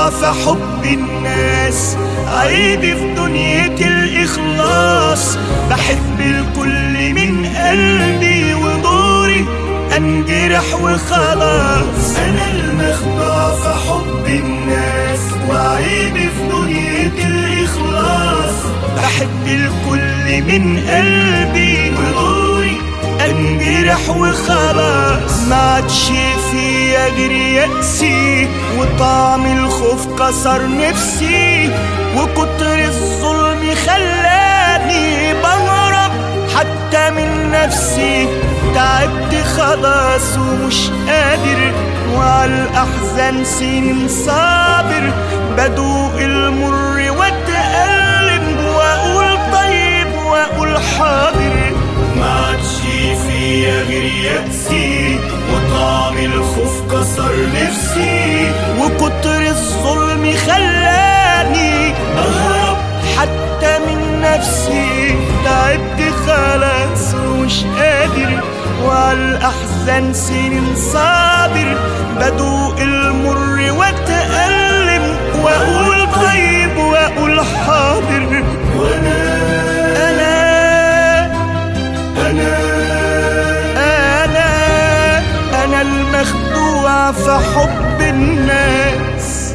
مخدوع في حب الناس عيبي في دنيا الإخلاص بحب الكل من قلبي ودوري انجرح وخلاص انا المخدوع في حب الناس وعيبي في دنيا الاخلاص بحب الكل من قلبي ودوري انجرح وخلاص ما عادش فيا غير يأسي وطعم الخوف كسر نفسي وكتر الظلم خلاني بهرب حتى من نفسي تعبت خلاص ومش قادر وعلى الأحزان سنين صابر بدوق المر واتألم وأقول طيب وأقول حاضر ما عادش فيا غير يأسي وطعم الخوف كسر نفسي وكتر الظلم خلاني أهرب حتى من نفسي تعبت خلاص ومش قادر وعلى الأحزان سنين صابر بدوق المر واتألم وأقول طيب وأقول حاضر وأنا أنا أنا أنا أنا المخدوع في حب الناس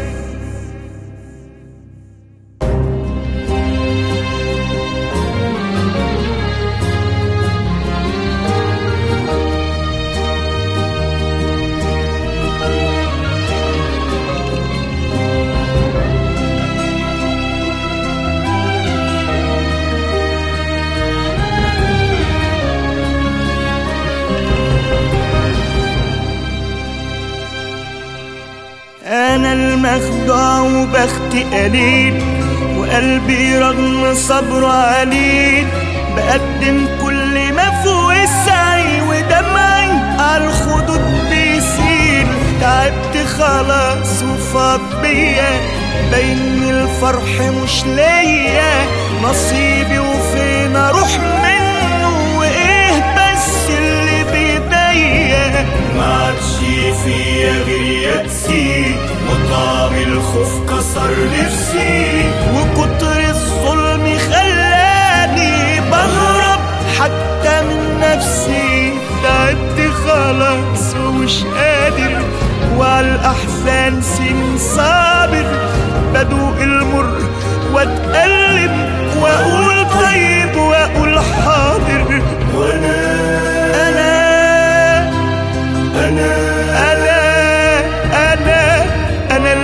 أنا المخدوع وبختي قليل وقلبي رغم صبره عليل بقدم كل ما في وسعي ودمعي على الخدود بيسيل تعبت خلاص وفاض بيا بين الفرح مش ليا نصيبي وفين اروح منه وايه بس اللي بيضيق ما عادش فيا غير يأسي وطعم الخوف كسر نفسي وكتر الظلم خلاني بهرب حتى من نفسي تعبت خلاص ومش قادر وعلى الأحزان سنين صابر بدوق المر واتألم وأقول طيب وأقول حاضر وأنا أنا أنا أنا أنا أنا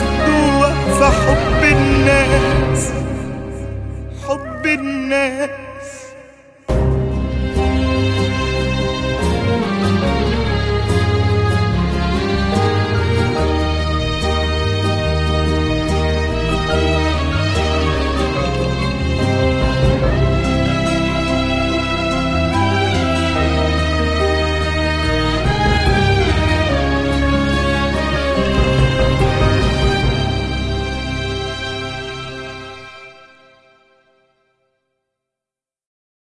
المخدوع في حب الناس حب الناس